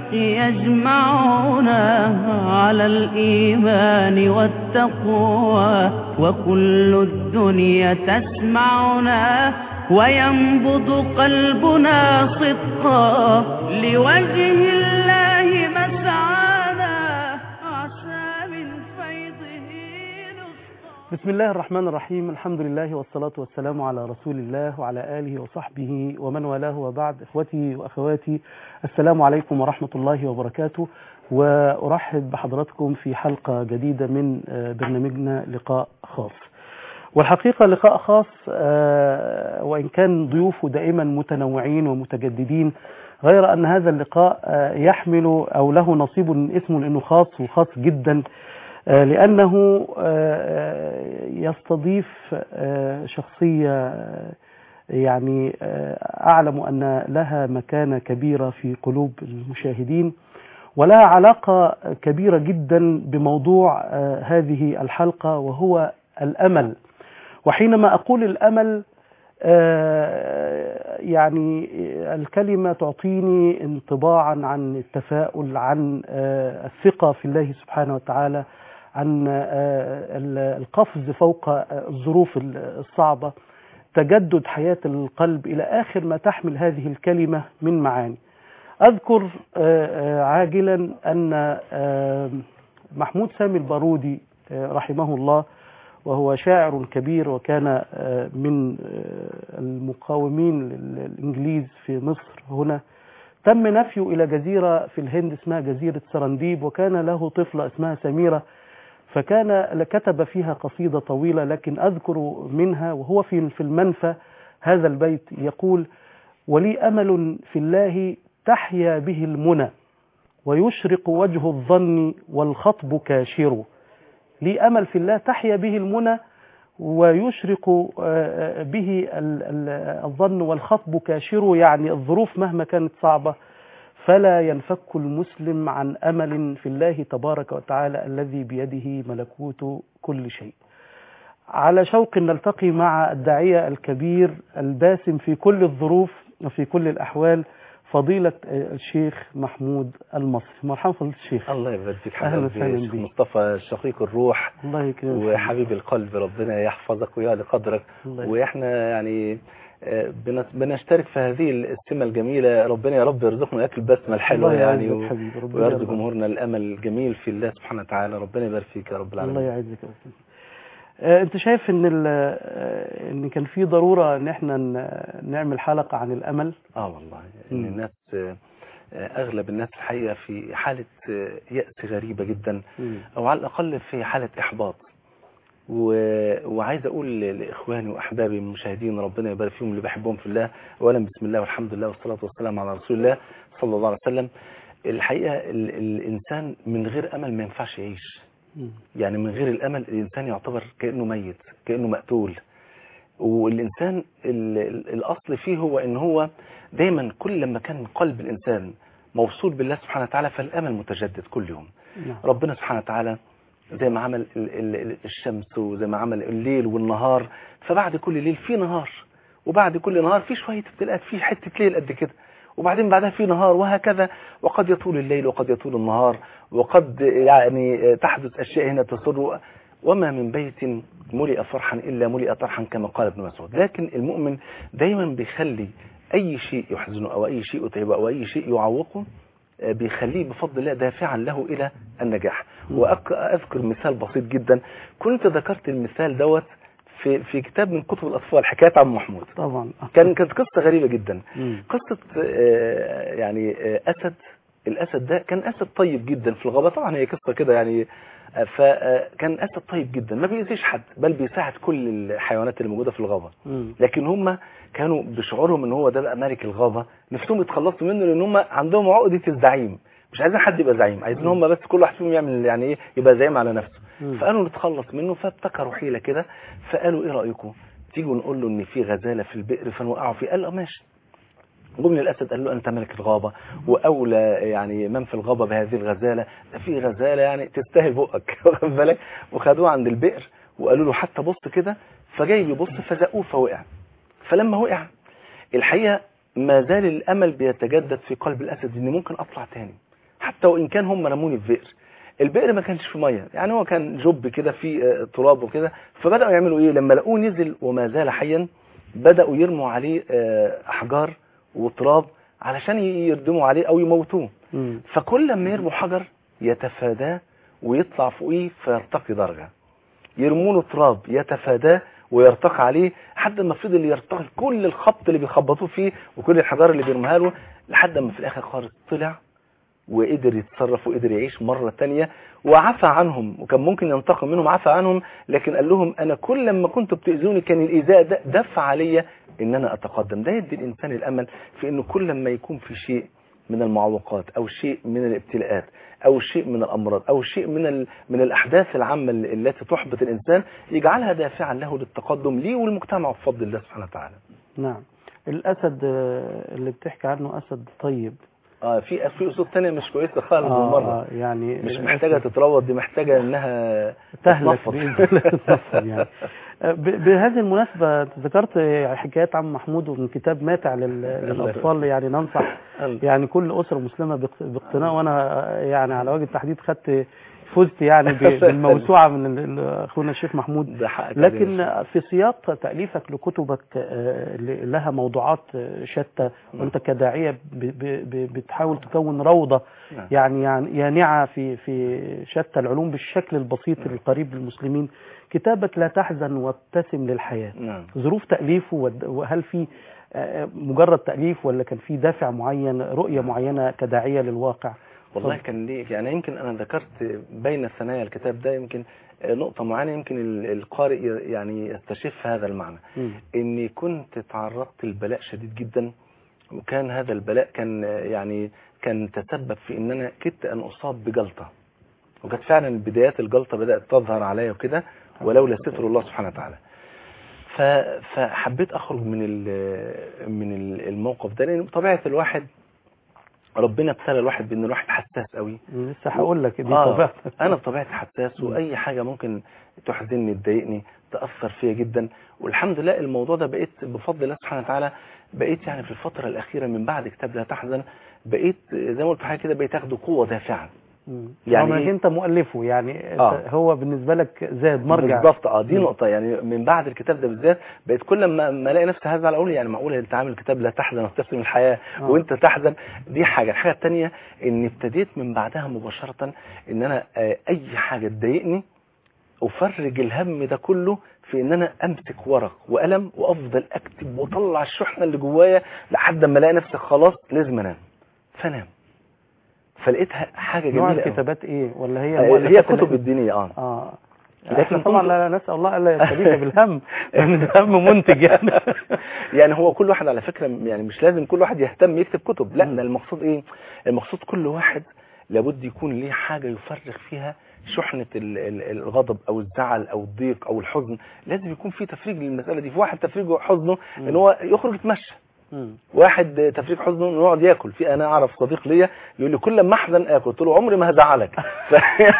يجمعنا على الإيمان والتقوى وكل الدنيا تسمعنا وينبض قلبنا صدقا لوجه الله مسعانا عسى من فيضه نسقى بسم الله الرحمن الرحيم الحمد لله والصلاة والسلام على رسول الله وعلى آله وصحبه ومن والاه وبعد إخوتي وأخواتي السلام عليكم ورحمة الله وبركاته وأرحب بحضراتكم في حلقة جديدة من برنامجنا لقاء خاص والحقيقة لقاء خاص وإن كان ضيوفه دائما متنوعين ومتجددين غير أن هذا اللقاء يحمل أو له نصيب اسمه لأنه خاص وخاص جدا لأنه يستضيف شخصية يعني أعلم أن لها مكانة كبيرة في قلوب المشاهدين ولها علاقة كبيرة جدا بموضوع هذه الحلقة وهو الأمل وحينما أقول الأمل يعني الكلمة تعطيني انطباعا عن التفاؤل عن الثقة في الله سبحانه وتعالى عن القفز فوق الظروف الصعبة تجدد حياة القلب إلى آخر ما تحمل هذه الكلمة من معاني أذكر عاجلا أن محمود سامي البارودي رحمه الله وهو شاعر كبير وكان من المقاومين الإنجليز في مصر هنا تم نفيه إلى جزيرة في الهند اسمها جزيرة سرنديب وكان له طفلة اسمها سميرة فكان كتب فيها قصيدة طويلة لكن أذكر منها وهو في في المنفى هذا البيت يقول ولي أمل في الله تحيا به المنى ويشرق وجه الظن والخطب كاشر لي أمل في الله تحيا به المنى ويشرق به الظن والخطب كاشر يعني الظروف مهما كانت صعبة فلا ينفك المسلم عن أمل في الله تبارك وتعالى الذي بيده ملكوت كل شيء على شوق نلتقي مع الداعية الكبير الباسم في كل الظروف وفي كل الأحوال فضيلة الشيخ محمود المصري مرحبا فضيلة الشيخ الله يبارك فيك أهلا وسهلا بك بك مصطفى شقيق الروح الله يكرمك وحبيب القلب ربنا يحفظك ويعلي قدرك الله يكرمك. واحنا يعني بن- بنشترك في هذه السمة الجميلة ربنا يا رب يرزقنا اكل البسمة الحلوة الله يعني يعزك و- حبيبي ربنا ويرزق يرضى. جمهورنا الامل الجميل في الله سبحانه وتعالى ربنا يبارك فيك يا رب الله العالمين يعزك يا أستاذ. آه، انت شايف ان ال- آه، ان كان في ضروره ان احنا ن- نعمل حلقه عن الامل اه والله ان مم. الناس آه، آه، اغلب الناس الحقيقة في حالة آه، يأس غريبة جدا او على الاقل في حالة احباط و... وعايز اقول لاخواني واحبابي المشاهدين ربنا يبارك فيهم اللي بحبهم في الله اولا بسم الله والحمد لله والصلاه والسلام على رسول الله صلى الله عليه وسلم الحقيقه ال... الانسان من غير امل ما ينفعش يعيش مم. يعني من غير الامل الانسان يعتبر كانه ميت كانه مقتول والانسان ال... ال- الاصل فيه هو ان هو دايما كل لما كان قلب الانسان موصول بالله سبحانه وتعالى فالامل متجدد كل يوم نعم. ربنا سبحانه وتعالى زي ما عمل ال- ال- الشمس وزي ما عمل الليل والنهار فبعد كل ليل في نهار وبعد كل نهار في شوية ابتلاءات في حتة ليل قد كده وبعدين بعدها في نهار وهكذا وقد يطول الليل وقد يطول النهار وقد يعني تحدث أشياء هنا تسر وما من بيت ملئ فرحا إلا ملئ طرحا كما قال ابن مسعود لكن المؤمن دايما بيخلي أي شيء يحزنه أو أي شيء يتعبه أو أي شيء يعوقه آه، بيخليه بفضل الله دافعا له إلى النجاح وأذكر مثال بسيط جدا كنت ذكرت المثال دوت في في كتاب من كتب الأطفال حكايات عم محمود طبعا كان كانت قصة غريبة جدا مم. قصة آه، يعني آه، أسد الأسد ده كان أسد طيب جدا في الغابة طبعا هي قصة كده يعني آه، فكان أسد طيب جدا ما بيأذيش حد بل بيساعد كل الحيوانات اللي موجودة في الغابة مم. لكن هم كانوا بشعورهم ان هو ده بقى ملك الغابة نفسهم يتخلصوا منه لان هم عندهم عقدة الزعيم مش عايزين حد يبقى زعيم عايزين هم بس كل واحد فيهم يعمل يعني ايه يبقى زعيم على نفسه مم. فقالوا نتخلص منه فابتكروا حيلة كده فقالوا ايه رأيكم تيجوا نقول له ان في غزالة في البئر فنوقعوا فيه قال اه ماشي جم للأسد قال له أنت ملك الغابة وأولى يعني من في الغابة بهذه الغزالة ده في غزالة يعني تستاهل بقك واخد بالك وخدوه عند البئر وقالوا له حتى بص كده فجاي بيبص فزقوه فوقع فلما وقع الحقيقة ما زال الأمل بيتجدد في قلب الأسد إن ممكن أطلع تاني حتى وان كان هم رموني في بئر البئر ما كانش في ميه يعني هو كان جب كده في آه، تراب وكده فبداوا يعملوا ايه لما لقوه نزل وما زال حيا بداوا يرموا عليه آه، احجار وتراب علشان يردموا عليه او يموتوه مم. فكل ما يرموا حجر يتفاداه ويطلع فوقيه فيرتقي درجة يرمونه تراب يتفاداه ويرتقي عليه لحد ما فضل يرتقي كل الخبط اللي بيخبطوه فيه وكل الحجار اللي بيرميها له لحد ما في الاخر خالص طلع وقدر يتصرف وقدر يعيش مرة تانية وعفى عنهم وكان ممكن ينتقم منهم عفى عنهم لكن قال لهم انا كل ما كنتوا بتأذوني كان الايذاء ده دفع عليا ان انا اتقدم ده يدي الانسان الامل في انه كل ما يكون في شيء من المعوقات او شيء من الابتلاءات او شيء من الامراض او شيء من ال... من الاحداث العامه ال- التي تحبط الانسان يجعلها دافعا له للتقدم ليه والمجتمع بفضل الله سبحانه وتعالى نعم الأسد آه، اللي بتحكي عنه أسد طيب اه في في اسود ثانيه مش كويسه خالص آه، بالمره آه، يعني مش الأسد محتاجه تتروض دي محتاجه انها تهلك تتنفض. بإذن الله تتنفض يعني آه، ب- بهذه المناسبة ذكرت حكايات عم محمود من كتاب ماتع لل- للأطفال يعني ننصح يعني كل أسرة مسلمة باق- باقتناء وأنا آه، يعني على وجه التحديد خدت فزت يعني ب- بالموسوعة من ال- ال- أخونا الشيخ محمود ده حقك لكن في سياق تأليفك لكتبك آه، اللي لها موضوعات آه، شتى وأنت كداعية ب- ب- ب- بتحاول تكون روضة نعم. يعني يعني يانعة في في شتى العلوم بالشكل البسيط القريب للمسلمين كتابك لا تحزن وابتسم للحياة نعم ظروف تأليفه ود- وهل في آه، مجرد تأليف ولا كان في دافع معين رؤية معينة كداعية للواقع والله اتفضل. كان ليه يعني يمكن انا ذكرت بين ثنايا الكتاب ده يمكن آه، نقطه معينه يمكن ال- القارئ ي- يعني يستشف هذا المعنى مم. اني كنت تعرضت لبلاء شديد جدا وكان هذا البلاء كان آه، يعني كان تسبب في ان انا كدت ان اصاب بجلطه وكانت فعلا بدايات الجلطه بدات تظهر عليا وكده ولولا ستر الله سبحانه وتعالى ف- فحبيت اخرج من ال- من ال- الموقف ده لان بطبيعه الواحد ربنا ابتلى الواحد بان الواحد حساس قوي لسه هقول لك دي آه طبيعتك انا بطبيعتي حساس مم. واي حاجه ممكن تحزنني تضايقني تاثر فيا جدا والحمد لله الموضوع ده بقيت بفضل الله سبحانه وتعالى بقيت يعني في الفتره الاخيره من بعد كتاب لا تحزن بقيت زي ما قلت في حاجه كده بقيت اخده قوه دافعه مم. يعني رغم انك إيه؟ انت مؤلفه يعني آه. هو بالنسبه لك زاد مرجع بالظبط اه دي مم. نقطه يعني من بعد الكتاب ده بالذات بقيت كل ما ما الاقي نفسي هزعل اقول يعني معقول انت عامل كتاب لا تحزن وتبتسم الحياه آه. وانت تحزن دي حاجه الحاجه الثانيه ان ابتديت من بعدها مباشره ان انا آه، اي حاجه تضايقني افرج الهم ده كله في ان انا امسك ورق وقلم وافضل اكتب واطلع الشحنه اللي جوايا لحد ما الاقي نفسي خلاص لازم انام فنام فلقيتها حاجه نوع جميله قوي. الكتابات ايه ولا هي آه، هي المؤلفات كتب اللي- الدينيه اه اه لكن لكن طبعا كنت- لا لا نسال الله الا يبتليك بالهم لان الهم منتج يعني يعني هو كل واحد على فكرة يعني مش لازم كل واحد يهتم يكتب كتب لا مم. ده المقصود ايه المقصود كل واحد لابد يكون ليه حاجة يفرغ فيها شحنة ال- ال- الغضب او الزعل او الضيق او الحزن لازم يكون في تفريج للمسألة دي في واحد تفريجه حزنه ان هو يخرج يتمشى مم. واحد تفريج حزنه انه يقعد ياكل في انا اعرف صديق ليا يقول لي كل ما احزن اكل قلت له عمري ما هزعلك ف...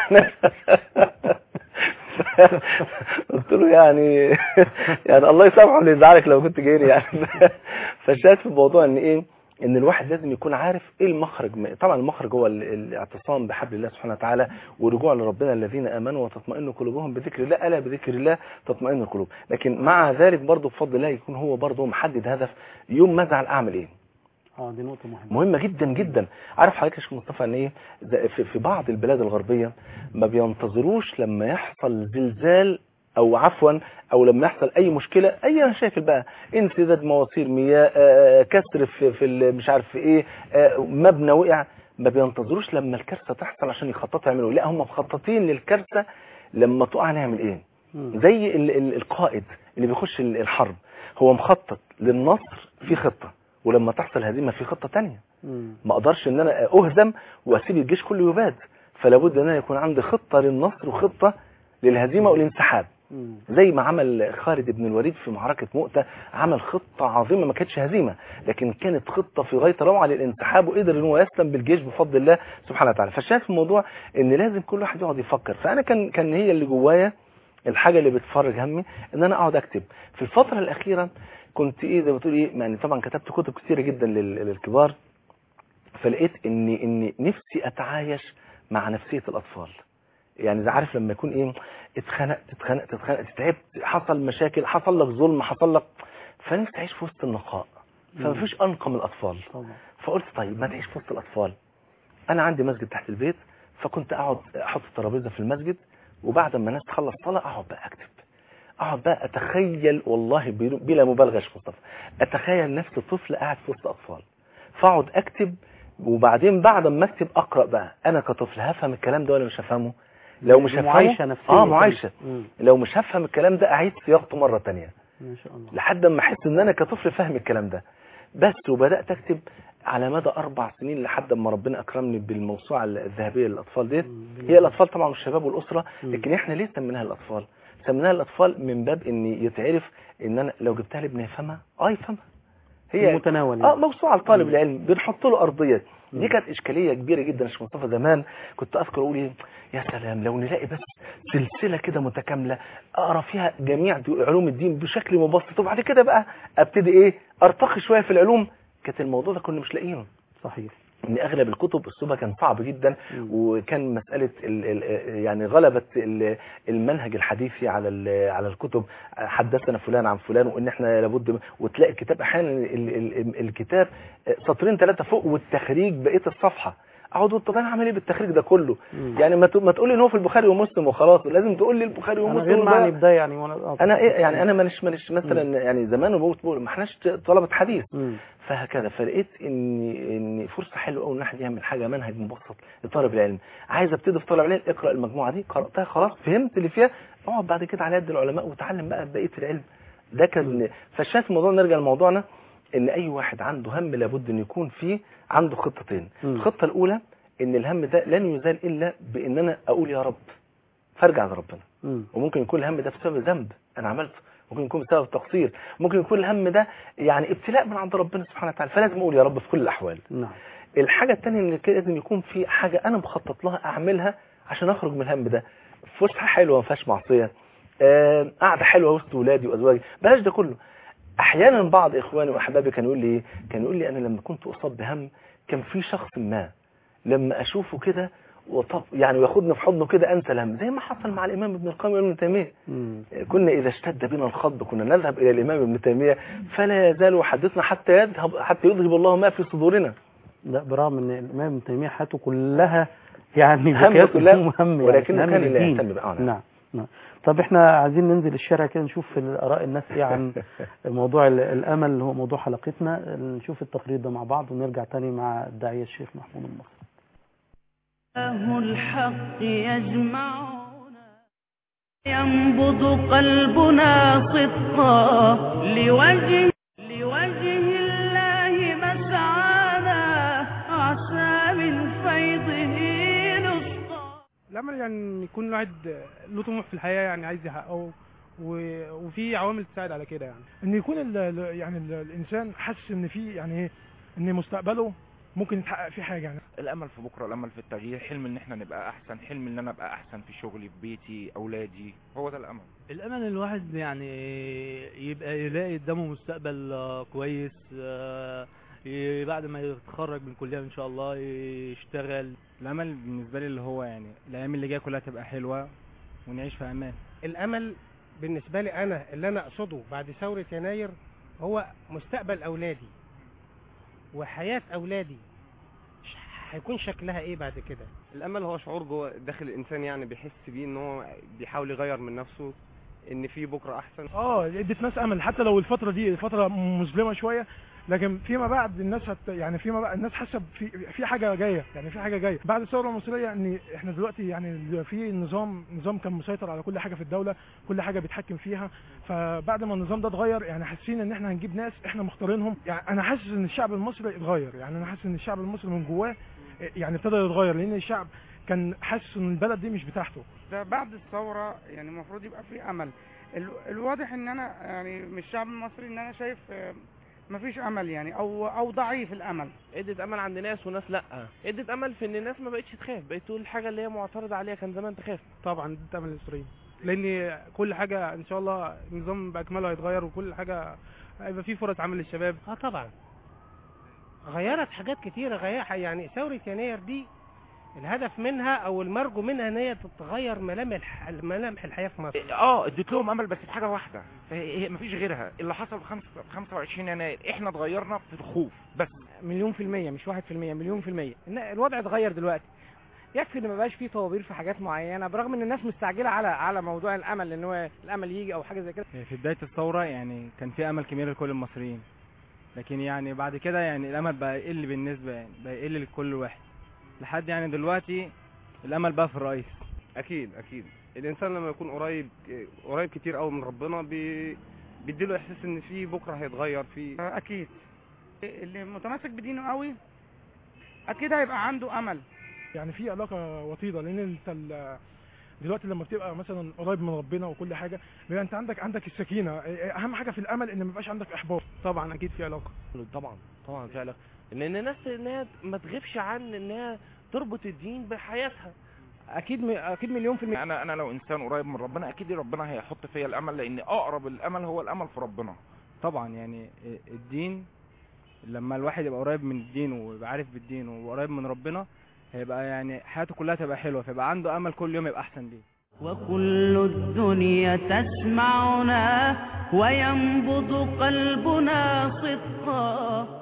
قلت له يعني يعني الله يسامحه اللي يزعلك لو كنت جاي لي يعني فالشاهد في الموضوع ان ايه ان الواحد لازم يكون عارف ايه المخرج طبعا المخرج هو ال- الاعتصام بحبل الله سبحانه وتعالى ورجوع لربنا الذين امنوا وتطمئن قلوبهم بذكر الله الا بذكر الله تطمئن القلوب لكن مع ذلك برضه بفضل الله يكون هو برضه محدد هدف يوم ما ازعل اعمل ايه اه دي نقطه مهمه مهمة جدا جدا عارف حضرتك يا شيخ مصطفى ان ايه ده في في بعض البلاد الغربية ما بينتظروش لما يحصل زلزال او عفوا او لما يحصل اي مشكلة اي مشاكل بقى انسداد مواسير مياه آه، كسر في, في ال- مش عارف في ايه آه، مبنى وقع ما بينتظروش لما الكارثة تحصل عشان يخططوا يعملوا إيه. لا هم مخططين للكارثة لما تقع نعمل ايه مم. زي ال- ال- القائد اللي بيخش ال- الحرب هو مخطط للنصر في خطة ولما تحصل هزيمة في خطة تانية مم. ما اقدرش ان انا اهزم واسيب الجيش كله يباد فلا بد ان انا يكون عندي خطة للنصر وخطة للهزيمة والانسحاب مم. زي ما عمل خالد بن الوليد في معركة مؤتة عمل خطة عظيمة ما كانتش هزيمة لكن كانت خطة في غاية روعة للانسحاب وقدر ان هو يسلم بالجيش بفضل الله سبحانه وتعالى فالشاهد في الموضوع ان لازم كل واحد يقعد يفكر فانا كان كان هي اللي جوايا الحاجة اللي بتفرج همي ان انا اقعد اكتب في الفترة الاخيرة كنت ايه زي ما تقول ايه يعني طبعا كتبت كتب كثيرة جدا لل- للكبار فلقيت ان ان نفسي اتعايش مع نفسيه الاطفال يعني زي عارف لما يكون ايه اتخنقت اتخنقت اتخنقت تعبت حصل مشاكل حصل لك ظلم حصل لك فنفسي تعيش في وسط النقاء فما فيش انقى من الاطفال طبعا فقلت طيب ما تعيش في وسط الاطفال انا عندي مسجد تحت البيت فكنت اقعد احط الترابيزه في المسجد وبعد ما الناس تخلص صلاه اقعد بقى اكتب اقعد بقى اتخيل والله بل- بلا مبالغه يا شيخ مصطفى اتخيل نفسي طفل قاعد في وسط اطفال فاقعد اكتب وبعدين بعد ما اكتب اقرا بقى انا كطفل هفهم الكلام ده ولا مش هفهمه لو مش هفهمه معايشه نفسيه اه معايشه مم. لو مش هفهم الكلام ده اعيد صياغته مره تانية ما شاء الله لحد ما احس ان انا كطفل فاهم الكلام ده بس وبدات اكتب على مدى اربع سنين لحد ما ربنا اكرمني بالموسوعه الذهبيه للاطفال ديت مم. هي الاطفال طبعا والشباب والاسره مم. لكن احنا ليه سميناها الاطفال سميناها الاطفال من باب ان يتعرف ان انا لو جبتها لابني يفهمها اه يفهمها هي متناول اه يعني. موسوعه لطالب مم. العلم بنحط له ارضيه مم. دي كانت اشكاليه كبيره جدا يا شيخ مصطفى زمان كنت اذكر اقول ايه يا سلام لو نلاقي بس سلسله كده متكامله اقرا فيها جميع دو- علوم الدين بشكل مبسط وبعد كده بقى ابتدي ايه ارتقي شويه في العلوم كانت الموضوع ده كنا مش لاقيينه صحيح ان اغلب الكتب اسلوبها كان صعب جدا مم. وكان مساله ال ال يعني غلبت ال- المنهج الحديثي على ال- على الكتب حدثنا فلان عن فلان وان احنا لابد من- وتلاقي الكتاب احيانا ال- ال- الكتاب سطرين ثلاثه فوق والتخريج بقيه الصفحه اقعد أقول طب انا اعمل ايه بالتخريج ده كله مم. يعني ما ت- ما تقول لي ان هو في البخاري ومسلم وخلاص لازم تقول لي البخاري انا ومسلم غير وده- معني بده يعني وانا آه. انا ايه يعني انا مانيش مانيش مثلا يعني زمان بقول بقول ما احناش طلبه حديث مم. فهكذا فلقيت ان ان فرصه حلوه قوي ان الواحد يعمل حاجه منهج مبسط لطالب العلم عايز ابتدي في طالب العلم اقرا المجموعه دي قراتها خلاص فهمت اللي فيها اقعد بعد كده على يد العلماء وتعلم بقى بقيه العلم ده كان فشايف الموضوع نرجع لموضوعنا ان اي واحد عنده هم لابد ان يكون فيه عنده خطتين مم. الخطه الاولى ان الهم ده لن يزال الا بان انا اقول يا رب فارجع لربنا مم. وممكن يكون الهم ده بسبب ذنب انا عملته ممكن يكون بسبب تقصير ممكن يكون الهم ده يعني ابتلاء من عند ربنا سبحانه وتعالى فلازم اقول يا رب في كل الاحوال نعم الحاجه الثانيه ان كده لازم يكون في حاجه انا مخطط لها اعملها عشان اخرج من الهم ده فسحه حلوه ما فيهاش معصيه آه، قعده حلوه وسط ولادي وازواجي بلاش ده كله احيانا بعض اخواني واحبابي كانوا يقول لي ايه كان يقول لي انا لما كنت اصاب بهم كان في شخص ما لما اشوفه كده وطب يعني وياخدني في حضنه كده انسى الهم زي ما حصل مع الامام ابن القيم وابن تيميه مم. كنا إذا اشتد بنا الخض كنا نذهب إلى الإمام ابن تيمية فلا يزال يحدثنا حتى يذهب حتى يذهب الله ما في صدورنا لا برغم ان الامام ابن تيميه حياته كلها يعني هم زكاة كلها، مهم ولكنه هم كان لا للدين. يهتم بقى. آه، نعم. نعم نعم طب احنا عايزين ننزل الشارع كده نشوف اراء الناس ايه عن موضوع ال- الامل اللي هو موضوع حلقتنا نشوف التقرير ده مع بعض ونرجع تاني مع الداعيه الشيخ محمود المصري الله الحق يجمعنا ينبض قلبنا صدقا لوجه لوجه الله مسعانا عسى من فيضه نسقى الامل يعني إن يكون الواحد له طموح في الحياه يعني عايز يحققه و- وفي عوامل تساعد على كده يعني ان يكون ال ال- يعني ال الانسان حاسس ان في يعني ايه ان مستقبله ممكن يتحقق فيه حاجه يعني الامل في بكره الامل في التغيير حلم ان احنا نبقى احسن حلم ان انا ابقى احسن في شغلي في بيتي اولادي هو ده الامل الامل الواحد يعني يبقى يلاقي قدامه مستقبل آه، كويس آه، ي- بعد ما يتخرج من كلية ان شاء الله يشتغل الامل بالنسبه لي اللي هو يعني الايام اللي جايه كلها تبقى حلوه ونعيش في امان الامل بالنسبه لي انا اللي انا اقصده بعد ثوره يناير هو مستقبل اولادي وحياه اولادي ش- هيكون شكلها ايه بعد كده الامل هو شعور جوه داخل الانسان يعني بيحس بيه ان هو بيحاول يغير من نفسه ان في بكره احسن اه ادت ناس امل حتى لو الفتره دي فتره مظلمه شويه لكن فيما بعد الناس هت يعني فيما بعد الناس حاسه في في حاجه جايه يعني في حاجه جايه بعد الثوره المصريه ان احنا دلوقتي يعني في نظام نظام كان مسيطر على كل حاجه في الدوله كل حاجه بيتحكم فيها فبعد ما النظام ده اتغير يعني حاسين ان احنا هنجيب ناس احنا مختارينهم يعني انا حاسس ان الشعب المصري اتغير يعني انا حاسس ان الشعب المصري من جواه يعني ابتدى يتغير لان الشعب كان حاسس ان البلد دي مش بتاعته ده بعد الثورة يعني المفروض يبقى في أمل ال- الواضح إن أنا يعني من الشعب المصري إن أنا شايف آه، مفيش أمل يعني أو أو ضعيف الأمل ادت امل عند ناس وناس لا ادت امل في ان الناس ما بقتش تخاف بقت تقول الحاجه اللي هي معترضه عليها كان زمان تخاف طبعا دي تعمل الاسرائيل لان كل حاجه ان شاء الله النظام باكمله هيتغير وكل حاجه هيبقى فيه فرص عمل للشباب اه طبعا غيرت حاجات كتيرة غير يعني ثورة يناير دي الهدف منها او المرجو منها ان هي تتغير ملامح ملامح الحياة في مصر اه اديت لهم امل بس في حاجه واحده فهي هي مفيش غيرها اللي حصل في خمسة- في 25 يناير احنا اتغيرنا في الخوف بس مليون في المية مش واحد في المية مليون في المية إن الوضع اتغير دلوقتي يكفي ان مبقاش فيه طوابير في حاجات معينة برغم ان الناس مستعجلة على على موضوع الامل ان هو الامل يجي او حاجة زي كده في بداية الثورة يعني كان في أمل كبير لكل المصريين لكن يعني بعد كده يعني الأمل بقى يقل بالنسبة يعني بقى يقل لكل واحد لحد يعني دلوقتي الأمل بقى في الرئيس اكيد اكيد الانسان لما يكون قريب قريب كتير قوي من ربنا بي... بيديله احساس ان في بكره هيتغير في اكيد اللي متمسك بدينه قوي اكيد هيبقى عنده امل يعني في علاقه وطيده لان انت ال- دلوقتي لما بتبقى مثلا قريب من ربنا وكل حاجه بيبقى انت عندك عندك السكينه اهم حاجه في الامل ان ما يبقاش عندك احباط طبعا اكيد في علاقه طبعا طبعا في علاقه ان إن الناس انها ما تغيبش عن انها تربط الدين بحياتها اكيد م... اكيد مليون في المية انا انا لو انسان قريب من ربنا اكيد ربنا هيحط فيا الامل لان اقرب الامل هو الامل في ربنا طبعا يعني الدين لما الواحد يبقى قريب من الدين ويبقى عارف بالدين وقريب من ربنا هيبقى يعني حياته كلها تبقى حلوة فيبقى عنده أمل كل يوم يبقى أحسن ليه وكل الدنيا تسمعنا وينبض قلبنا صدقا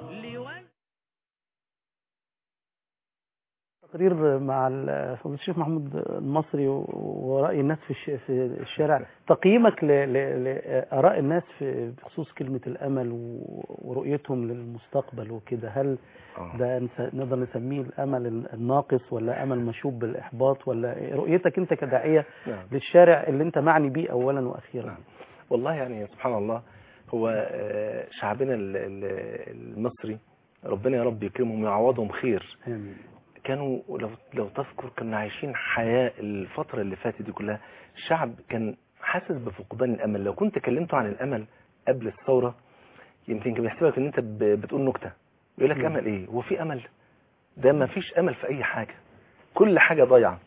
تقرير مع ال- فضيلة الشيخ محمود المصري و- ورأي الناس في الش- في الشارع تقييمك ل- ل- لآراء الناس في بخصوص كلمة الأمل و- ورؤيتهم للمستقبل وكده هل ده نس- نقدر نسميه الأمل الناقص ولا أمل مشوب بالإحباط ولا إيه؟ رؤيتك أنت كداعية نعم. للشارع اللي أنت معني بيه أولا وأخيرا والله يعني سبحان الله هو آه، شعبنا ال- ال- المصري ربنا يا رب يكرمهم ويعوضهم خير آمين كانوا لو لو تذكر كنا عايشين حياة الفترة اللي فاتت دي كلها الشعب كان حاسس بفقدان الأمل لو كنت كلمته عن الأمل قبل الثورة يمكن كان بيحسبك ان انت ب- بتقول نكتة يقول لك مم. امل ايه هو في امل ده ما فيش امل في اي حاجة كل حاجة ضايعة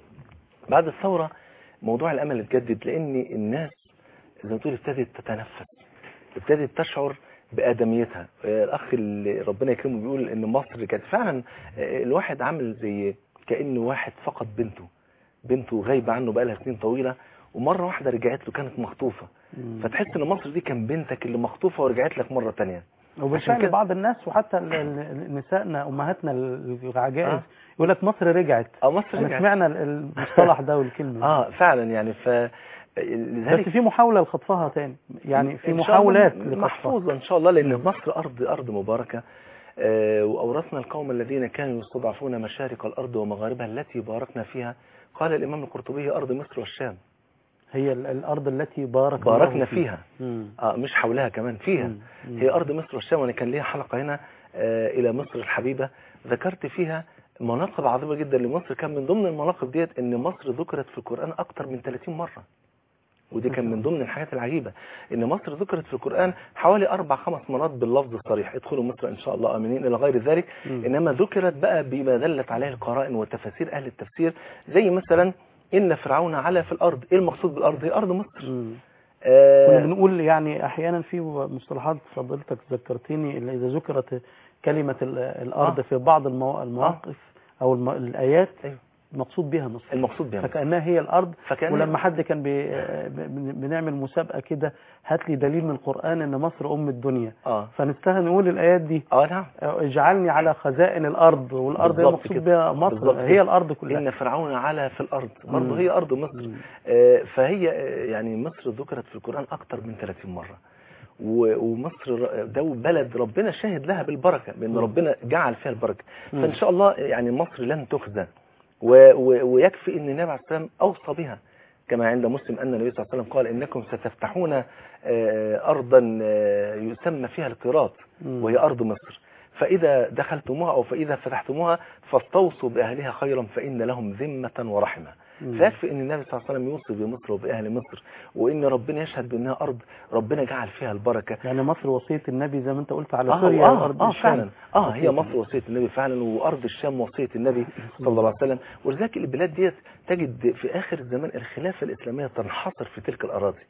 بعد الثورة موضوع الامل اتجدد لان الناس زي ما تقول ابتدت تتنفس ابتدت تشعر بآدميتها آه، الأخ اللي ربنا يكرمه بيقول إن مصر كانت فعلا آه، الواحد عامل زي كأنه واحد فقد بنته بنته غايبة عنه بقالها سنين طويلة ومرة واحدة رجعت له كانت مخطوفة فتحس إن مصر دي كان بنتك اللي مخطوفة ورجعت لك مرة تانية عشان وبالفعل كده- بعض الناس وحتى ال- ال- نسائنا امهاتنا العجائز آه. يقول لك مصر رجعت اه مصر احنا رجعت سمعنا ال- المصطلح ده والكلمه اه فعلا يعني ف بس في محاوله لخطفها تاني يعني في إن شاء الله محاولات لخطفها محفوظة إن شاء الله لأن مصر أرض أرض مباركة آه، وأورثنا القوم الذين كانوا يستضعفون مشارق الأرض ومغاربها التي باركنا فيها قال الإمام القرطبي هي أرض مصر والشام هي ال- الارض التي بارك الله باركنا فيها مم. آه مش حولها كمان فيها مم. مم. هي أرض مصر والشام وأنا كان ليا حلقة هنا آه، إلى مصر الحبيبة ذكرت فيها مناقب عظيمة جدا لمصر كان من ضمن المناقب ديت إن مصر ذكرت في القرآن أكتر من 30 مرة ودي كان من ضمن الحاجات العجيبة ان مصر ذكرت في القرآن حوالي اربع خمس مرات باللفظ الصريح ادخلوا مصر ان شاء الله امنين الى غير ذلك مم. انما ذكرت بقى بما دلت عليه القرائن وتفاسير اهل التفسير زي مثلا ان فرعون علا في الارض ايه المقصود بالارض هي ارض مصر مم. آه كنا بنقول يعني احيانا في مصطلحات فضيلتك ذكرتني اللي اذا ذكرت كلمه ال- الارض آه. في بعض المو- المواقف او الم- الايات أيوة. مقصود بها مصر المقصود بها مصر. فكانها هي الارض فكأن ولما حد كان بي بن- بنعمل مسابقه كده هات لي دليل من القران ان مصر ام الدنيا اه فنستهل نقول الايات دي اه نعم اجعلني على خزائن الارض والارض هي بالظبط مقصود كده. بها مصر بالظبط هي كده. الارض كلها ان فرعون علا في الارض برضه مم. هي ارض مصر مم. آه، فهي آه، يعني مصر ذكرت في القرآن أكتر من 30 مرة و- ومصر ر- ده بلد ربنا شاهد لها بالبركة بأن مم. ربنا جعل فيها البركة مم. فإن شاء الله يعني مصر لن تخزى و- و- ويكفي أن النبي عليه الصلاة والسلام أوصى بها كما عند مسلم أن النبي صلى الله عليه وسلم قال إنكم ستفتحون آه، أرضا آه، يسمى فيها القيراط مم. وهي أرض مصر فإذا دخلتموها أو فإذا فتحتموها فاستوصوا بأهلها خيرا فإن لهم ذمة ورحمة مم. فيكفي ان النبي صلى الله عليه وسلم يوصي بمصر وبأهل مصر وان ربنا يشهد بانها ارض ربنا جعل فيها البركة يعني مصر وصيه النبي زي ما انت قلت على اه سوريا اه, وارض آه الشام. فعلا اه هي وصية مصر وصية النبي فعلا وارض الشام وصية النبي صلى الله عليه وسلم ولذلك البلاد ديت تجد في اخر الزمان الخلافة الاسلامية تنحصر في تلك الاراضي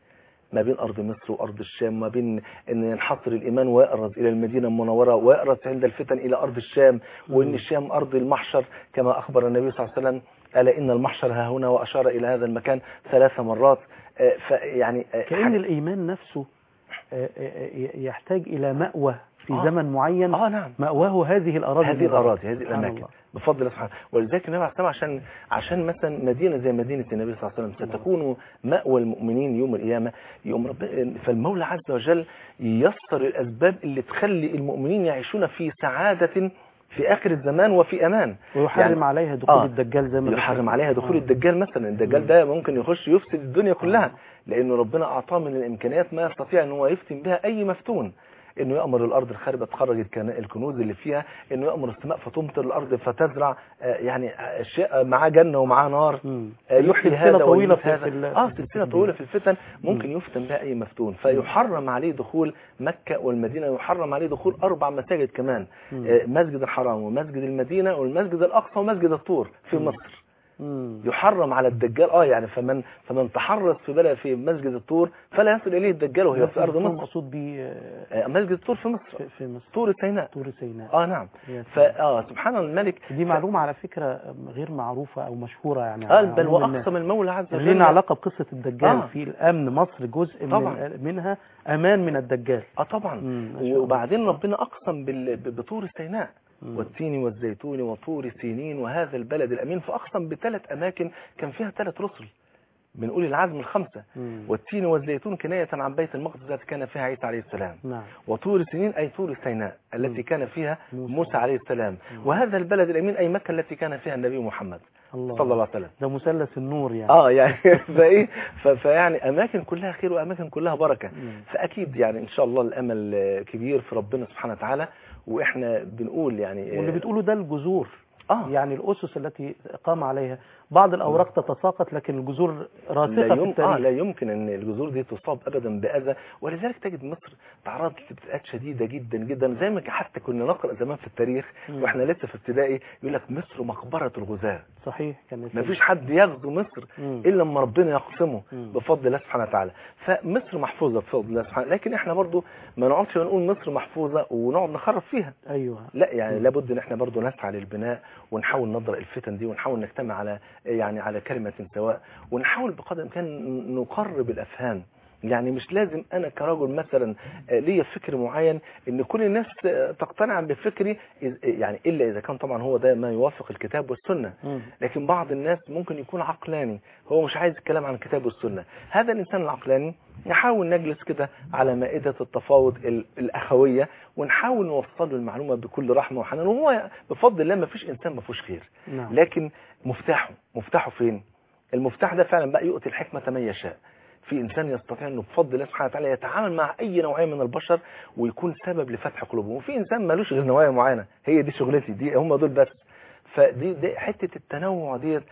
ما بين ارض مصر وارض الشام ما بين ان ينحصر الايمان ويأرز الى المدينه المنوره ويأرز عند الفتن الى ارض الشام وان الشام ارض المحشر كما اخبر النبي صلى الله عليه وسلم الا ان المحشر ها هنا واشار الى هذا المكان ثلاث مرات آه، فيعني آه، كأن الإيمان نفسه آه، آه، آه، يحتاج إلى مأوى في آه. زمن معين اه نعم مأواه هذه الأراضي هذه المباركة. الاراضي هذه سبحان الاماكن الله. بفضل الله سبحانه ولذلك النبي عليه الصلاه والسلام عشان عشان مثلا مدينه زي مدينه النبي صلى الله عليه وسلم ستكون مأوى المؤمنين يوم القيامه يوم رب فالمولى عز وجل ييسر الاسباب اللي تخلي المؤمنين يعيشون في سعاده في اخر الزمان وفي امان ويحرم يعني- عليها دخول آه. الدجال زي ما يحرم ذكرت. عليها دخول آه. الدجال مثلا الدجال ده ممكن يخش يفسد الدنيا كلها لانه ربنا اعطاه من الامكانيات ما يستطيع ان هو يفتن بها اي مفتون انه يامر الارض الخاربه تخرج الكن- الكنوز اللي فيها انه يامر السماء فتمطر الارض فتزرع آه، يعني اشياء معاه جنه ومعاه نار آه، يحيي سلسلة هذا طويلة ويميت في- هذا في ال- اه في سلسله الدين. طويله في الفتن ممكن يفتن بها اي مفتون فيحرم عليه دخول مكه والمدينه يحرم عليه دخول اربع مساجد كمان مم. آه، مسجد الحرام ومسجد المدينه والمسجد الاقصى ومسجد الطور في مم. مصر مم. يحرم على الدجال اه يعني فمن فمن تحرص في بلد في مسجد الطور فلا يصل اليه الدجال وهي في ارض مصر مقصود به آه، مسجد الطور في مصر في, في مصر طور سيناء طور سيناء اه نعم يا فا اه سبحان الملك دي معلومة على فكرة غير معروفة أو مشهورة يعني اه على بل عموم الناس. واقسم المولى عز وجل لنا علاقة بقصة الدجال آه. في الأمن مصر جزء طبعا. من منها أمان من الدجال اه طبعا مم، ما شاء الله. وبعدين ربنا اقسم بال- ب- بطور سيناء مم. والتين والزيتون وطور سينين وهذا البلد الامين فاقسم بثلاث اماكن كان فيها ثلاث رسل من اولي العزم الخمسه مم. والتين والزيتون كنايه عن بيت المقدس التي كان فيها عيسى عليه السلام نعم وطور سنين أي طور سيناء التي كان فيها موسى. موسى عليه السلام وهذا البلد الأمين أي مكة التي كان فيها النبي محمد الله صلى الله عليه وسلم ده مثلث النور يعني اه يعني فايه ف- فيعني اماكن كلها خير واماكن كلها بركه مم. فاكيد يعني ان شاء الله الامل آه، كبير في ربنا سبحانه وتعالى واحنا بنقول يعني آه، واللي بتقوله ده الجذور اه يعني الأسس التي قام عليها بعض الأوراق تتساقط لكن الجذور راسخة لا, في يم... التاريخ آه لا يمكن ان الجذور دي تصاب ابدا باذى ولذلك تجد مصر تعرضت لابتلاءات شديده جدا جدا زي ما حتى كنا نقرا زمان في التاريخ مم. واحنا لسه في ابتدائي يقول لك مصر مقبره الغزاة صحيح كان ما فيش حد يغزو مصر مم. الا لما ربنا يقسمه مم. بفضل الله سبحانه وتعالى فمصر محفوظه بفضل الله سبحانه لكن احنا برضو ما نقعدش نقول مصر محفوظه ونقعد نخرب فيها أيوه لا يعني مم. لابد ان احنا برضو نسعى للبناء ونحاول نضرب الفتن دي ونحاول نجتمع على يعني على كلمه سواء ونحاول بقدر الامكان نقرب الافهام يعني مش لازم انا كرجل مثلا آه، ليا فكر معين ان كل الناس آه، تقتنع بفكري إذ- يعني الا اذا كان طبعا هو ده ما يوافق الكتاب والسنه مم. لكن بعض الناس ممكن يكون عقلاني هو مش عايز الكلام عن الكتاب والسنة هذا الإنسان العقلاني نحاول نجلس كده على مائدة التفاوض ال- الأخوية ونحاول نوصل له المعلومة بكل رحمة وحنان وهو بفضل الله ما فيش إنسان ما فيهوش خير نعم لكن مفتاحه مفتاحه فين المفتاح ده فعلا بقى يؤتي الحكمة من يشاء في إنسان يستطيع أنه بفضل الله سبحانه وتعالى يتعامل مع أي نوعية من البشر ويكون سبب لفتح قلوبهم وفي إنسان مالوش غير نوايا معينة هي دي شغلتي دي هم دول بس فدي دي حتة التنوع ديت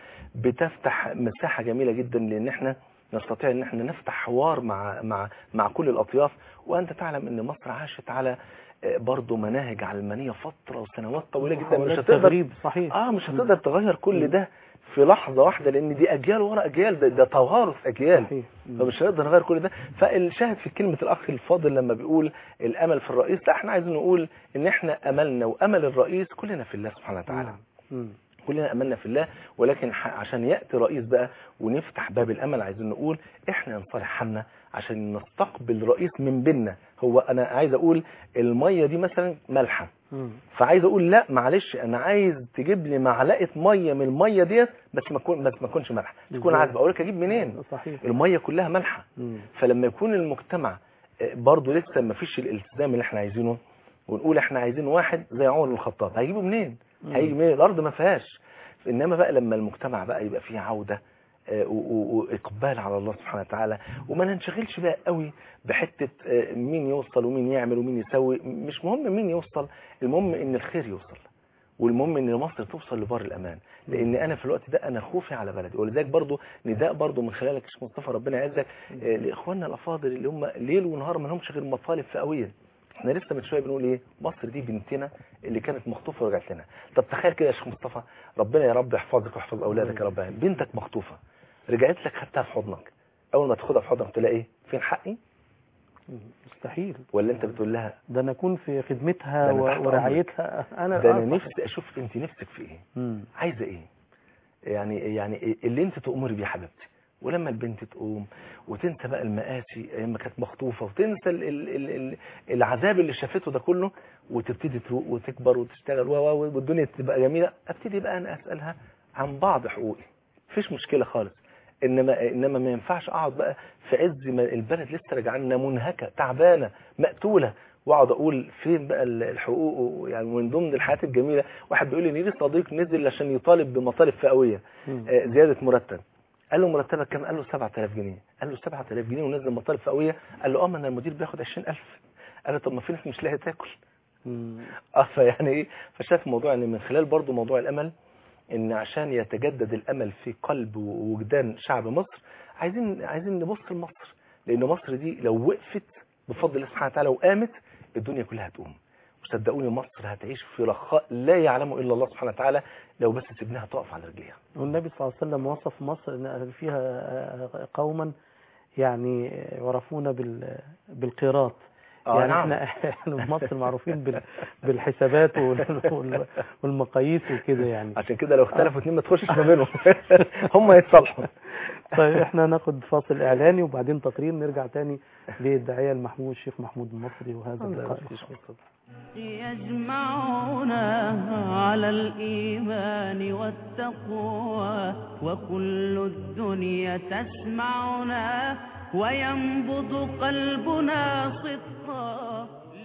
بتفتح مساحة جميلة جدا لأن احنا نستطيع ان احنا نفتح حوار مع مع مع كل الاطياف وانت تعلم ان مصر عاشت على آه، برضه مناهج علمانيه فتره وسنوات طويله جدا مش محاولات هتقدر تغريب صحيح اه مش هتقدر تغير كل ده في لحظه واحده لان دي اجيال ورا اجيال ده, ده توارث اجيال صحيح مم. فمش هنقدر نغير كل ده فالشاهد في كلمة الأخ الفاضل لما بيقول الأمل في الرئيس لا احنا عايزين نقول إن احنا أملنا وأمل الرئيس كلنا في الله سبحانه وتعالى نعم. مم. كلنا أملنا في الله ولكن ح- عشان يأتي رئيس بقى ونفتح باب الأمل عايزين نقول احنا نصالح حالنا عشان نستقبل رئيس من بيننا هو أنا عايز أقول المية دي مثلا مالحة مم. فعايز اقول لا معلش انا عايز تجيب لي معلقه ميه من الميه ديت بس ما تكون بس ما تكونش مالحه تكون إزاي؟ عايز اقول لك اجيب منين صحيح الميه كلها مالحه مم. فلما يكون المجتمع آه، برضه لسه ما فيش الالتزام اللي احنا عايزينه ونقول احنا عايزين واحد زي عمر بن الخطاب هيجيبه منين مم. هيجي منين الارض ما فيهاش انما بقى لما المجتمع بقى يبقى فيه عوده آه، و- و- واقبال على الله سبحانه وتعالى وما ننشغلش بقى قوي بحته آه، مين يوصل ومين يعمل ومين يسوي مش مهم مين يوصل المهم ان الخير يوصل والمهم ان مصر توصل لبر الامان لان انا في الوقت ده انا خوفي على بلدي ولذلك برضو نداء برضو من خلالك يا شيخ مصطفى ربنا يعزك آه، لاخواننا الافاضل اللي هم ليل ونهار ما لهمش غير مطالب فئويه احنا لسه من شويه بنقول ايه مصر دي بنتنا اللي كانت مخطوفه ورجعت لنا طب تخيل كده يا شيخ مصطفى ربنا يا رب يحفظك ويحفظ اولادك يا رب بنتك مخطوفه رجعت لك خدتها في حضنك اول ما تاخدها في حضنك تلاقي ايه فين حقي مستحيل ولا انت بتقول لها ده انا اكون في خدمتها ده أنا و- تحت ورعايتها انا ده آه، انا صح. نفسي اشوف انت نفسك في ايه مم. عايزه ايه يعني يعني اللي انت تؤمري بيه يا حبيبتي ولما البنت تقوم وتنسى بقى المآسي ايام ما كانت مخطوفه وتنسى ال ال ال ال العذاب اللي شافته ده كله وتبتدي تروق وتكبر وتشتغل و- و- والدنيا تبقى جميله ابتدي بقى انا اسالها عن بعض حقوقي مفيش مشكله خالص انما انما ما ينفعش اقعد بقى في عز ما البلد لسه راجعه منهكه تعبانه مقتوله واقعد اقول فين بقى ال- الحقوق يعني من ضمن الحاجات الجميله واحد بيقول لي لي صديق نزل عشان يطالب بمطالب فئويه مم. آه، زياده مرتب قال له مرتبك كام قال له 7000 جنيه قال له 7000 جنيه ونزل مطالب فئويه قال له اه ما انا المدير بياخد 20000 قال له طب ما في ناس مش لاقيه تاكل مم. اه فيعني ايه فشاف الموضوع ان من خلال برضو موضوع الامل ان عشان يتجدد الامل في قلب ووجدان شعب مصر عايزين عايزين نبص لمصر لان مصر دي لو وقفت بفضل الله سبحانه وتعالى وقامت الدنيا كلها هتقوم وصدقوني مصر هتعيش في رخاء لا يعلمه الا الله سبحانه وتعالى لو بس سيبناها تقف على رجليها والنبي صلى الله عليه وسلم وصف مصر ان فيها قوما يعني يعرفون بال بالقيراط آه، يعني نعم. احنا احنا في مصر معروفين بال بالحسابات وال- وال- والمقاييس وكده يعني عشان كده لو اختلفوا اتنين ما تخشش ما بينهم هم يتصالحوا طيب احنا ناخد فاصل اعلاني وبعدين تقرير نرجع تاني للداعيه المحمود الشيخ محمود المصري وهذا اللقاء الخاص. يجمعنا على الإيمان والتقوى وكل الدنيا تسمعنا وينبض قلبنا صدقا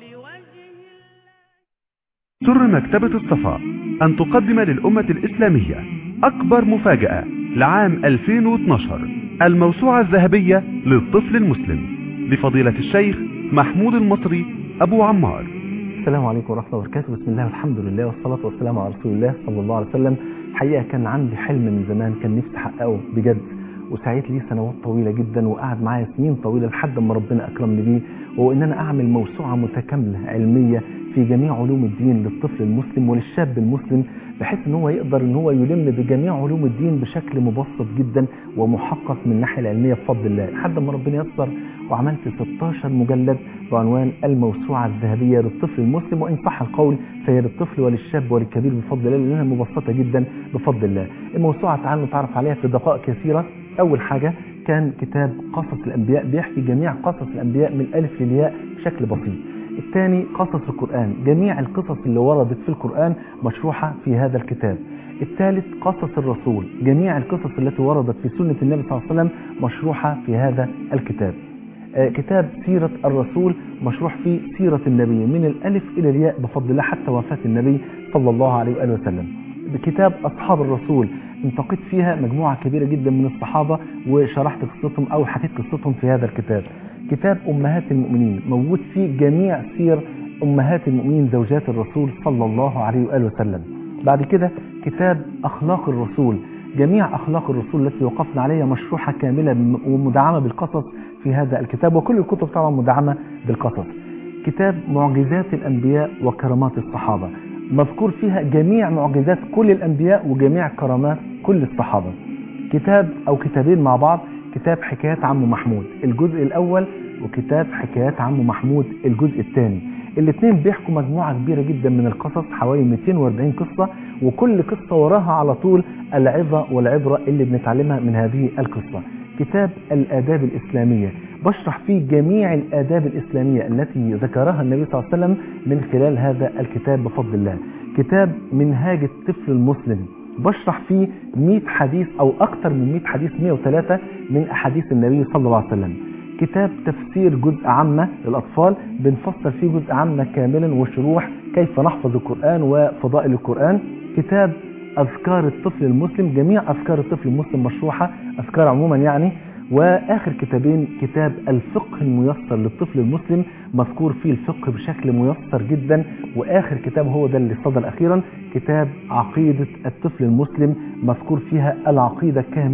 سر مكتبة الصفا أن تقدم للأمة الإسلامية أكبر مفاجأة لعام 2012 الموسوعة الذهبية للطفل المسلم لفضيلة الشيخ محمود المصري أبو عمار السلام عليكم ورحمة الله وبركاته بسم الله والحمد لله والصلاة والسلام على رسول الله صلى الله عليه وسلم حقيقة كان عندي حلم من زمان كان نفسي أحققه بجد وسعيت ليه سنوات طويلة جدا وقعد معايا سنين طويلة لحد ما ربنا أكرمني بيه وهو إن أنا أعمل موسوعة متكاملة علمية في جميع علوم الدين للطفل المسلم وللشاب المسلم بحيث ان هو يقدر ان هو يلم بجميع علوم الدين بشكل مبسط جدا ومحقق من الناحيه العلميه بفضل الله لحد ما ربنا يسر وعملت 16 مجلد بعنوان الموسوعه الذهبيه للطفل المسلم وان صح القول فهي للطفل وللشاب وللكبير بفضل الله لانها مبسطه جدا بفضل الله. الموسوعه تعالوا نتعرف عليها في دقائق يسيره اول حاجه كان كتاب قصص الانبياء بيحكي جميع قصص الانبياء من الالف للياء بشكل بسيط. الثاني قصص القرآن جميع القصص اللي وردت في القرآن مشروحة في هذا الكتاب الثالث قصص الرسول جميع القصص التي وردت في سنة النبي صلى الله عليه وسلم مشروحة في هذا الكتاب آه، كتاب سيرة الرسول مشروح فيه سيرة النبي من الألف إلى الياء بفضل الله حتى وفاة النبي صلى الله عليه وآله وسلم بكتاب أصحاب الرسول انتقيت فيها مجموعة كبيرة جدا من الصحابة وشرحت قصتهم أو حكيت قصتهم في هذا الكتاب كتاب أمهات المؤمنين موجود فيه جميع سير أمهات المؤمنين زوجات الرسول صلى الله عليه وآله وسلم بعد كده كتاب أخلاق الرسول جميع أخلاق الرسول التي وقفنا عليها مشروحة كاملة ومدعمة بالقصص في هذا الكتاب وكل الكتب طبعا مدعمة بالقصص كتاب معجزات الأنبياء وكرامات الصحابة مذكور فيها جميع معجزات كل الأنبياء وجميع كرامات كل الصحابة كتاب أو كتابين مع بعض كتاب حكايات عم محمود الجزء الأول وكتاب حكايات عم محمود الجزء الثاني الاثنين بيحكوا مجموعة كبيرة جدا من القصص حوالي 240 قصة وكل قصة وراها على طول العظة والعبرة اللي بنتعلمها من هذه القصة كتاب الآداب الإسلامية بشرح فيه جميع الآداب الإسلامية التي ذكرها النبي صلى الله عليه وسلم من خلال هذا الكتاب بفضل الله كتاب منهاج الطفل المسلم بشرح فيه 100 حديث أو أكثر من 100 حديث 103 من أحاديث النبي صلى الله عليه وسلم كتاب تفسير جزء عامة للأطفال بنفسر فيه جزء عامة كاملا وشروح كيف نحفظ القرآن وفضائل القرآن كتاب أذكار الطفل المسلم جميع أذكار الطفل المسلم مشروحة أذكار عموما يعني وآخر كتابين كتاب الفقه الميسر للطفل المسلم مذكور فيه الفقه بشكل ميسر جدا وآخر كتاب هو ده اللي صدر أخيرا كتاب عقيدة الطفل المسلم مذكور فيها العقيدة كاملة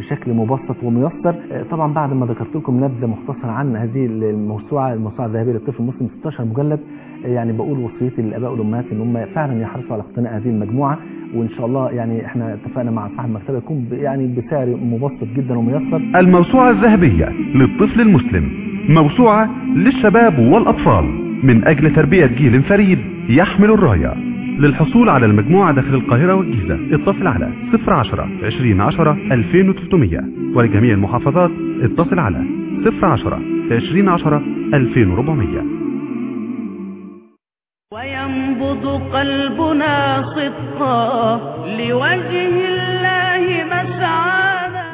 بشكل مبسط وميسر آه، طبعا بعد ما ذكرت لكم نبذه مختصره عن هذه الموسوعه الموسوعه الذهبيه للطفل المسلم 16 مجلد آه، يعني بقول وصيتي للاباء والامهات ان هم فعلا يحرصوا على اقتناء هذه المجموعه وان شاء الله يعني احنا اتفقنا مع صاحب المكتبه يكون ب- يعني بسعر مبسط جدا وميسر الموسوعة الذهبية للطفل المسلم موسوعة للشباب والأطفال من أجل تربية جيل فريد يحمل الراية للحصول على المجموعة داخل القاهرة والجيزة اتصل على 010 2010 2300 ولجميع المحافظات اتصل على 010 2010 2400 وينبض قلبنا صدقا لوجه الله مسعانا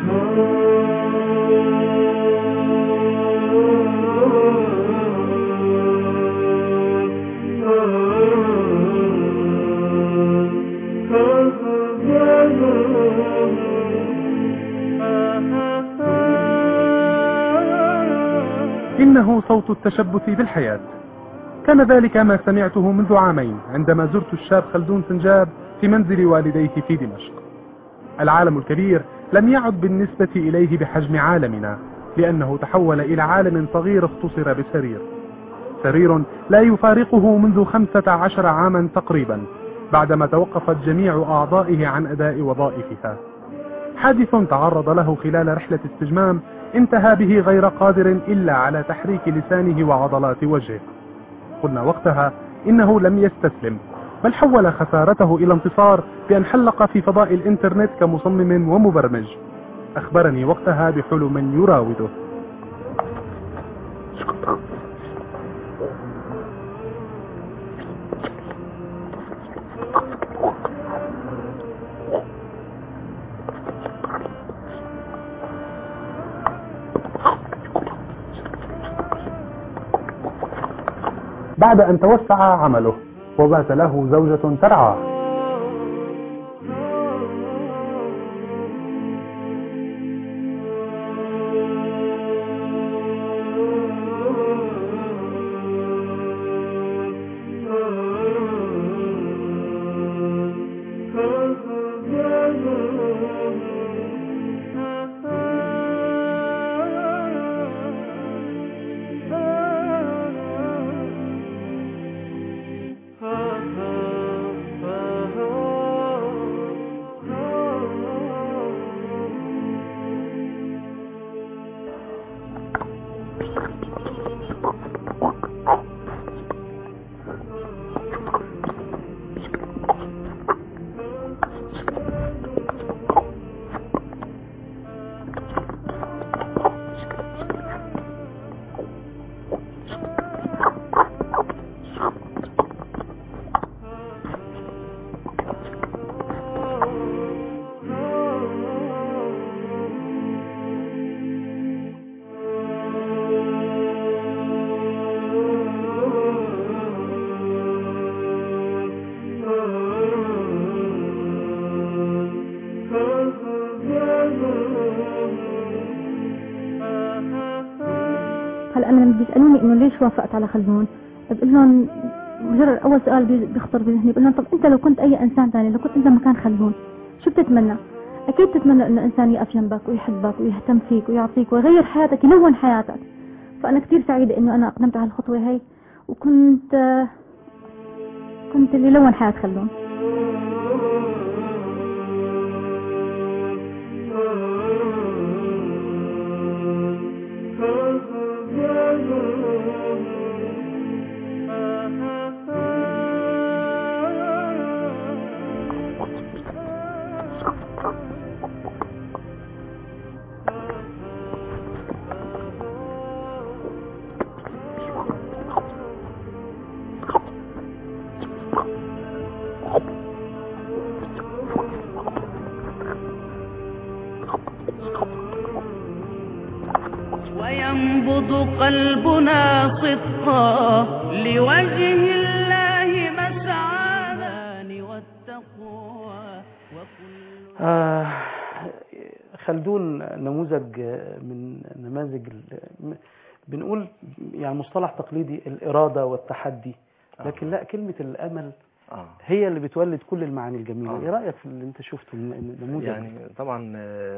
إنه صوت التشبث بالحياة كان ذلك ما سمعته منذ عامين عندما زرت الشاب خلدون سنجاب في منزل والديه في دمشق العالم الكبير لم يعد بالنسبة إليه بحجم عالمنا لأنه تحول إلى عالم صغير اختصر بسرير سرير لا يفارقه منذ خمسة عشر عاما تقريبا بعدما توقفت جميع أعضائه عن أداء وظائفها حادث تعرض له خلال رحلة استجمام انتهى به غير قادر إلا على تحريك لسانه وعضلات وجهه قلنا وقتها إنه لم يستسلم بل حول خسارته إلى انتصار بأن حلق في فضاء الإنترنت كمصمم ومبرمج أخبرني وقتها بحلم يراوده بعد أن توسع عمله وبات له زوجة ترعاه هلا انا لما بيسالوني انه ليش وافقت على خلدون بقول لهم مجرد اول سؤال بي- بيخطر بذهني بقول لهم طب انت لو كنت اي انسان ثاني لو كنت انت مكان خلدون شو بتتمنى؟ اكيد بتتمنى انه انسان يقف جنبك ويحبك ويهتم فيك ويعطيك ويغير حياتك يلون حياتك فانا كثير سعيده انه انا اقدمت على الخطوه هي وكنت آه، كنت اللي لون حياه خلدون وينبض قلبنا صدقا لوجه الله مسعانا والتقوى آه، خلدون نموذج من نماذج ال- م- بنقول يعني مصطلح تقليدي الإرادة والتحدي لكن لا كلمة الأمل آه. هي اللي بتولد كل المعاني الجميلة آه. ايه رأيك في اللي انت شفته الن- النموذج يعني طبعا آه،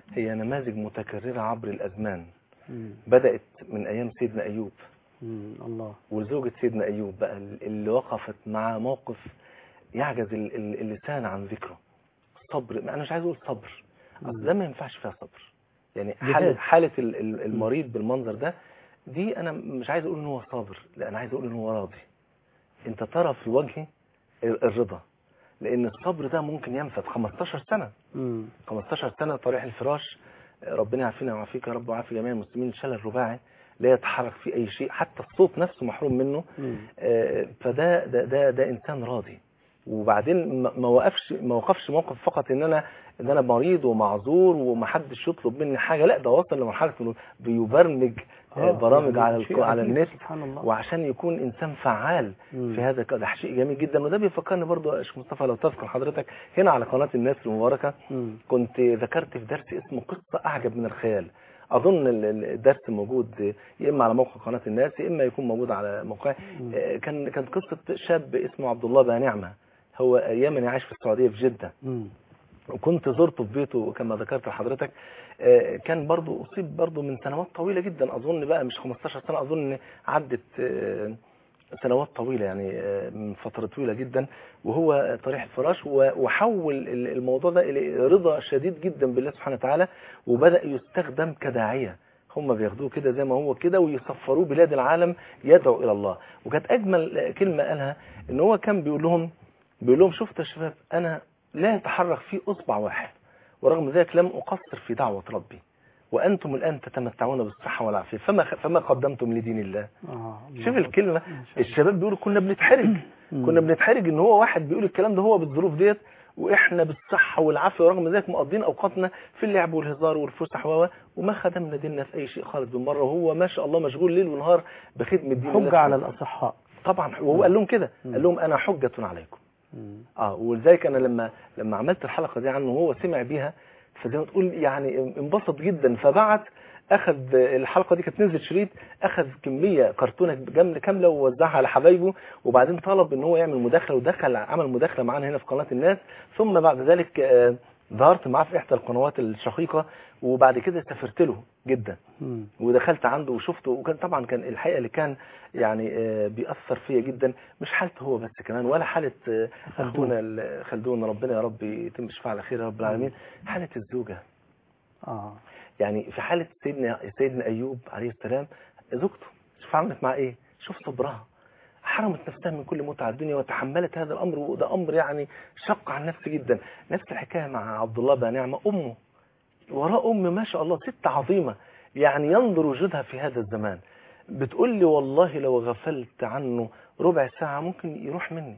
هي نماذج متكررة عبر الأزمان مم. بدأت من أيام سيدنا أيوب مم. الله وزوجة سيدنا أيوب بقى اللي وقفت مع موقف يعجز ال- ال- اللسان عن ذكره صبر أنا مش عايز أقول صبر أصل ده ما ينفعش فيها صبر يعني جهاد. حالة, حالة ال- ال- المريض بالمنظر ده دي أنا مش عايز أقول إن هو صابر لا أنا عايز أقول إن هو راضي أنت ترى في وجهه ال- الرضا لأن الصبر ده ممكن ينفذ 15 سنة مم. 15 سنة طريح الفراش ربنا يعافينا ويعافيك يا رب ويعافي جميع المسلمين شلل رباعي لا يتحرك في أي شيء حتى الصوت نفسه محروم منه مم. آه، فده ده ده ده انسان راضي وبعدين ما ما وقفش ما وقفش موقف فقط ان انا ان انا مريض ومعذور ومحدش يطلب مني حاجه لا ده وصل لمرحله انه بيبرمج آه، آه، برامج يعني على شيء الك- على عجيب، النت سبحان الله. وعشان يكون انسان فعال مم. في هذا ده شيء جميل جدا وده بيفكرني برضو يا شيخ مصطفى لو تذكر حضرتك هنا على قناه الناس المباركه مم. كنت ذكرت في درس اسمه قصة أعجب من الخيال أظن ال- ال- الدرس موجود يا إما على موقع قناة الناس يا إما يكون موجود على موقع آه، كان كانت قصة شاب اسمه عبد الله بن نعمة هو يمني عايش في السعودية في جدة مم. وكنت زرته في بيته كما ذكرت لحضرتك آه، كان برضو أصيب برضو من سنوات طويلة جدا أظن بقى مش 15 سنة أظن إن عدت آه، سنوات طويلة يعني آه، من فترة طويلة جدا وهو طريح الفراش و- وحول ال- الموضوع ده إلى رضا شديد جدا بالله سبحانه وتعالى وبدأ يستخدم كداعية هم بياخدوه كده زي ما هو كده ويسفروه بلاد العالم يدعو إلى الله وكانت أجمل كلمة قالها إن هو كان بيقول لهم بيقول لهم شفتوا يا شباب أنا لا يتحرك في أصبع واحد ورغم ذلك لم أقصر في دعوة ربي وأنتم الآن تتمتعون بالصحة والعافية فما فما قدمتم لدين الله آه. شوف الكلمة الشباب بيقولوا كنا بنتحرج مم. كنا بنتحرج ان هو واحد بيقول الكلام ده هو بالظروف ديت واحنا بالصحة والعافية ورغم ذلك مقضين اوقاتنا في اللعب والهزار والفسح و وما خدمنا ديننا في اي شيء خالص بالمرة وهو ما شاء الله مشغول ليل ونهار بخدمة دين الله حجة على سبحانه الأصحاء طبعا وهو قال لهم كده قال لهم انا حجة عليكم مم. اه ولذلك انا لما لما عملت الحلقة دي عنه وهو سمع بيها فزي ما تقول يعني انبسط جدا فبعت اخذ الحلقة دي كانت نزلت شريط اخذ كمية كرتونة جاملة كاملة ووزعها على حبايبه وبعدين طلب ان هو يعمل مداخلة ودخل عمل مداخلة معانا هنا في قناة الناس ثم بعد ذلك آه، ظهرت معاه في احدى القنوات الشقيقة وبعد كده سافرت له جدا مم. ودخلت عنده وشفته وكان طبعا كان الحقيقه اللي كان يعني آه، بيأثر فيا جدا مش حالته هو بس كمان ولا حاله آه، خلدون. اخونا ال- خلدون ربنا يا رب يتم شفاعه على خير يا رب العالمين حاله الزوجه آه. يعني في حاله سيدنا سيدنا ايوب عليه السلام زوجته شوف عملت معاه ايه شوف صبرها حرمت نفسها من كل متعة الدنيا وتحملت هذا الأمر وده أمر يعني شق على النفس جدا نفس الحكاية مع عبد الله بن نعمة أمه وراء أم ما شاء الله ست عظيمة يعني ينظر وجودها في هذا الزمان بتقول لي والله لو غفلت عنه ربع ساعة ممكن يروح مني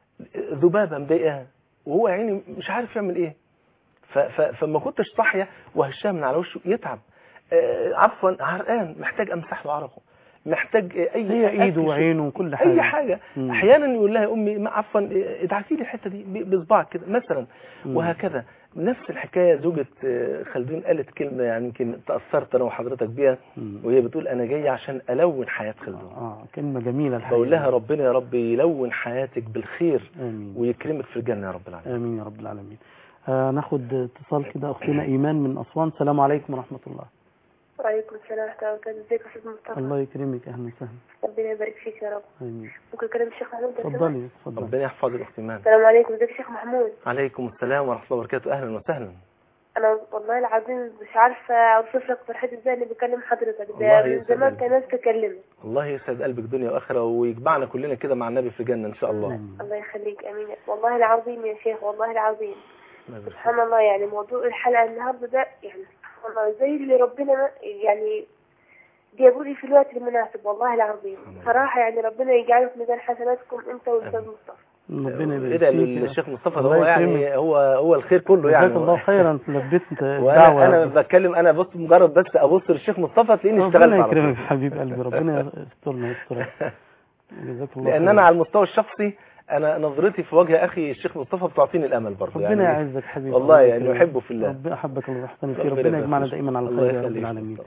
ذبابة مضايقاها وهو يعني مش عارف يعمل ايه ف- ف- فما كنتش صاحية وهشام من على وشه يتعب آه، عفوا عرقان محتاج امسح له عرقه محتاج آه، اي هي ايده أكل وعينه وكل حاجة اي حاجة مم. احيانا يقول لها يا امي ما- عفوا آه، ادعكي لي الحته دي ب- بصبعك كده مثلا مم. وهكذا نفس الحكايه زوجة آه، خلدون قالت كلمه يعني يمكن تاثرت انا وحضرتك بيها مم. وهي بتقول انا جايه عشان الون حياه خلدون آه. كلمة جميلة الحقيقة بقول لها ربنا يا رب يلون حياتك بالخير آمين ويكرمك في الجنه يا رب العالمين آمين يا رب العالمين آه ناخد اتصال كده أختنا إيمان من أسوان السلام عليكم ورحمة الله وعليكم السلام ورحمة الله وبركاته ازيك يا أستاذ مصطفى الله يكرمك أهلا وسهلا ربنا يبارك فيك يا رب آمين ممكن أكلم الشيخ محمود لو سمحت؟ اتفضلي اتفضلي ربنا يحفظك اختي ايمان السلام عليكم ازيك يا شيخ محمود عليكم السلام ورحمه الله وبركاته اهلا وسهلا أنا والله العظيم مش عارفة أوصف لك فرحتي ازاي إني بكلم حضرتك الله ده من يسعدك. زمان كان نفسي أكلمك الله يسعد قلبك دنيا واخره ويجمعنا كلنا كده مع النبي في الجنه ان شاء الله الله يخليك أمين والله العظيم يا شيخ والله العظيم سبحان الله يعني موضوع الحلقة النهاردة ده يعني سبحان الله زي اللي ربنا ما- يعني جابوا لي في الوقت المناسب والله العظيم صراحة يعني ربنا يجعله في ميزان حسناتكم أنت والأستاذ مصطفى ربنا يبارك ادعي فيك للشيخ مصطفى ده الله هو يعني يكرمك. هو هو الخير كله يعني جزاك الله خيرا لبيت وانا الدعوة انا بتكلم انا بص مجرد بس ابص للشيخ مصطفى تلاقيني اشتغلت ربنا على طول. يكرمك يا حبيب قلبي ربنا يسترنا ويسترك جزاك الله لان خيرا. انا على المستوى الشخصي انا نظرتي في وجه اخي الشيخ مصطفى بتعطيني الامل برضه ربنا يعني يعزك حبيبي والله الله يعني يكرمك. احبه في الله ربنا احبك الله يحسن فيه ربنا ربنا يجمعنا يبارك دائما على فيك. الخير الله يا رب يخليك. العالمين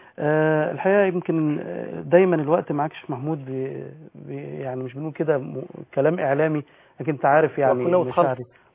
آه الحقيقه يمكن آه، دايما الوقت معاك يا شيخ محمود بي بي يعني مش بنقول كده م- كلام اعلامي لكن انت عارف يعني وكنا متخلص. مشاعري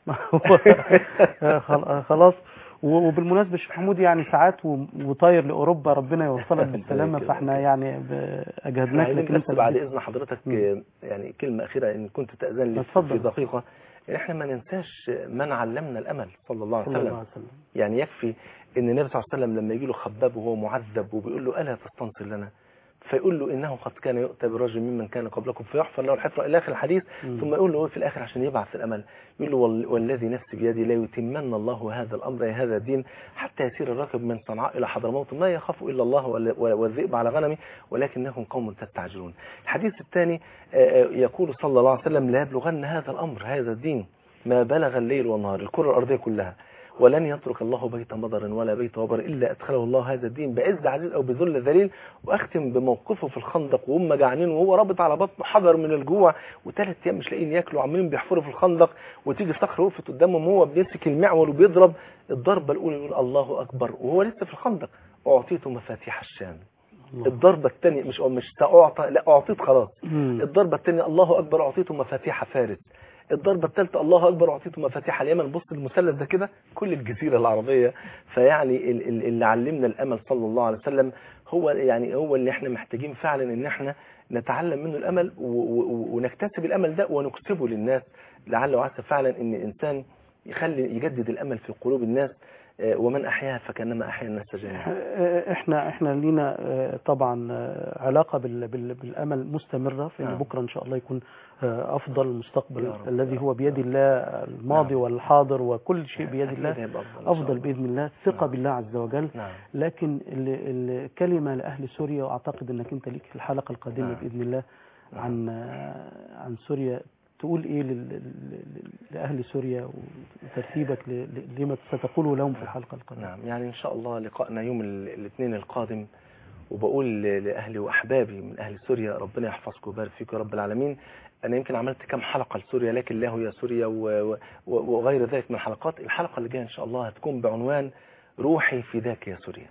خل- خلاص و- وبالمناسبة شيخ محمود يعني ساعات و- وطاير لأوروبا ربنا يوصلك بالسلامة يكرمك. فاحنا يعني ب- أجهدناك عايزين لكن بس انت بعد بديت. اذن حضرتك آه، يعني كلمه اخيره ان كنت تاذن لي اتفضل. في دقيقه ان احنا ما ننساش من علمنا الامل صلى الله عليه صلى الله وسلم عليه وسلم يعني يكفي ان النبي صلى الله عليه وسلم لما يجي له خباب وهو معذب وبيقول له الا تستنصر لنا فيقول له انه قد كان يؤتى برجل ممن كان قبلكم فيحفر له الحفره الى اخر الحديث مم. ثم يقول له هو في الاخر عشان يبعث الامل يقول له وال- والذي نفسي بيدي لا يتمن الله هذا الامر هذا الدين حتى يسير الراكب من صنعاء الى حضرموت ما يخاف الا الله ولا- والذئب على غنمي ولكنهم قوم تستعجلون الحديث الثاني آه، آه، يقول صلى الله عليه وسلم لا يبلغن هذا الامر هذا الدين ما بلغ الليل والنهار الكره الارضيه كلها ولن يترك الله بيت مضر ولا بيت وبر إلا أدخله الله هذا الدين بعز عزيز أو بذل ذليل وأختم بموقفه في الخندق وهم جعانين وهو رابط على بطنه حذر من الجوع وثلاث أيام مش لاقيين ياكلوا عمالين بيحفروا في الخندق وتيجي صخرة وقفت قدامهم وهو بيمسك المعول وبيضرب الضربة الأولى يقول الله أكبر وهو لسه في الخندق أعطيته مفاتيح الشام الضربة الثانية مش مش سأعطى لا أعطيت خلاص مم. الضربة الثانية الله أكبر أعطيته مفاتيح فارس الضربة الثالثة الله أكبر أعطيته مفاتيح اليمن بص المثلث ده كده كل الجزيرة العربية فيعني ال- ال- اللي علمنا الأمل صلى الله عليه وسلم هو يعني هو اللي احنا محتاجين فعلا ان احنا نتعلم منه الأمل و- و- ونكتسب الأمل ده ونكسبه للناس لعل وعسى فعلا ان الإنسان يخلي يجدد الأمل في قلوب الناس آه، ومن أحياها فكانما أحيا الناس جميعا آه، احنا احنا لينا آه، طبعا آه، علاقه بال بال بالامل مستمره في ان نعم. بكره ان شاء الله يكون آه، افضل المستقبل يا رب. الذي هو بيد الله الماضي والحاضر وكل شيء بيد أكيد الله هيبقى أفضل إن شاء افضل الله. باذن الله ثقه بالله عز وجل نعم لكن ال- الكلمه لاهل سوريا واعتقد انك انت ليك في الحلقه القادمه نعم. باذن الله عن آه، عن سوريا تقول ايه لل- لل- لاهل سوريا وترتيبك ل- ل- لما ستقوله لهم في الحلقه القادمه نعم يعني إن شاء الله لقائنا يوم ال- الاثنين القادم وبقول ل- لأهلي وأحبابي من أهل سوريا ربنا يحفظكم ويبارك فيكم يا رب العالمين أنا يمكن عملت كم حلقة لسوريا لكن له يا سوريا و- و- وغير ذلك من الحلقات الحلقة اللي جاية إن شاء الله هتكون بعنوان روحي فداك يا سوريا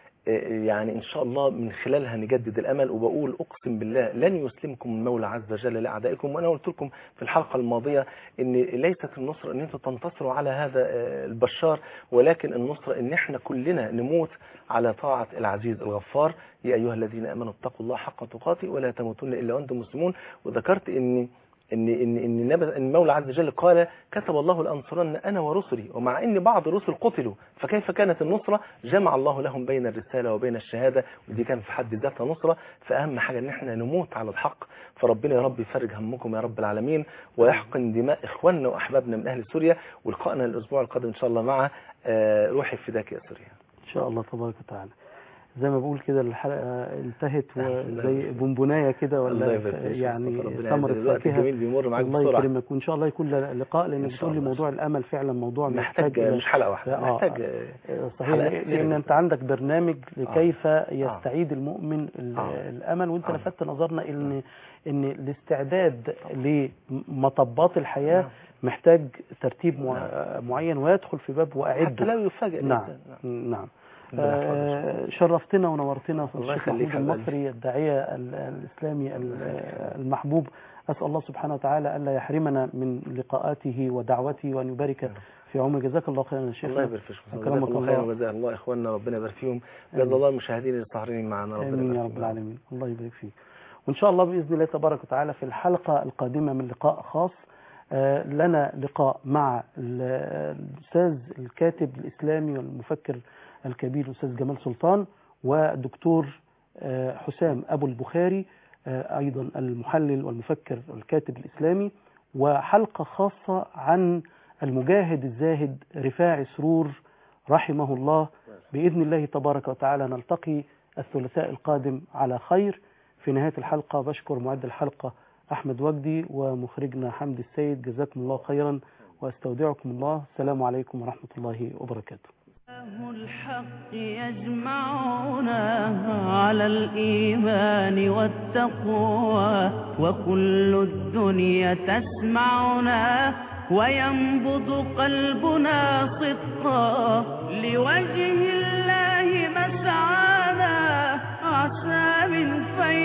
يعني إن شاء الله من خلالها نجدد الأمل وبقول أقسم بالله لن يسلمكم المولى عز وجل لأعدائكم وأنا قلت لكم في الحلقة الماضية إن ليست النصرة إن أنتم تنتصروا على هذا آه، البشار ولكن النصرة إن إحنا كلنا نموت على طاعة العزيز الغفار يا أيها الذين آمنوا اتقوا الله حق تقاته ولا تموتن إلا وأنتم مسلمون وذكرت إن ان ان ان النبي- المولى عز وجل قال كتب الله لانصرن انا ورسلي ومع ان بعض الرسل قتلوا فكيف كانت النصره جمع الله لهم بين الرساله وبين الشهاده ودي كان في حد ذاتها نصره فاهم حاجه ان احنا نموت على الحق فربنا يا رب يفرج همكم يا رب العالمين ويحقن دماء اخواننا واحبابنا من اهل سوريا ولقائنا الاسبوع القادم ان شاء الله مع آه، روحي فداك يا سوريا ان شاء الله تبارك وتعالى زي ما بقول كده الحلقه انتهت وزي بونبونايه كده الله ولا يبارك فيك. يعني ربنا ثمره يعزك. الوقت فاكهه الجميل بيمر معاك الله بسرعة. يكرمك وان شاء الله يكون لنا لقاء لانك إن شاء بتقول لي الله. موضوع الامل فعلا موضوع محتاج إلى- مش حلقه واحده آه، محتاج آه، صحيح حلقات لان كتير لأن جدا. انت عندك برنامج لكيف يستعيد المؤمن ال- آه. الامل وانت آه. لفت نظرنا ان ان الاستعداد لمطبات الحياه محتاج ترتيب مع- معين ويدخل في باب حتى واعده لا يفاجئ نعم الإنسان. نعم ربنا يحفظك. آه، شرفتنا ونورتنا في الله الشيخ يخليك محمود حبيبي. المصري الداعية ال- الإسلامي ال- المحبوب أسأل الله سبحانه وتعالى ألا يحرمنا من لقاءاته ودعوته وأن يبارك في عمر جزاك الله خيرا يا شيخ الله يبارك فيك أكرمك جزاك الله خيرا الله وجزاك الله اخواننا ربنا يبارك فيهم جزا آمين. الله المشاهدين اللي سهرين معنا ربنا آمين يا يبارك رب فيهم. العالمين الله يبارك فيك وإن شاء الله بإذن الله تبارك وتعالى في الحلقة القادمة من لقاء خاص آه، لنا لقاء مع ال- الأستاذ الكاتب الإسلامي والمفكر الكبير الأستاذ جمال سلطان ودكتور آه، حسام أبو البخاري آه، أيضا المحلل والمفكر والكاتب الإسلامي وحلقة خاصة عن المجاهد الزاهد رفاعي سرور رحمه الله بإذن الله تبارك وتعالى نلتقي الثلاثاء القادم على خير في نهاية الحلقة بشكر معد الحلقة أحمد وجدي ومخرجنا حمد السيد جزاكم الله خيرا واستودعكم الله السلام عليكم ورحمة الله وبركاته الحق يجمعنا على الإيمان والتقوى وكل الدنيا تسمعنا وينبض قلبنا صدقا لوجه الله مسعانا عسى من فيض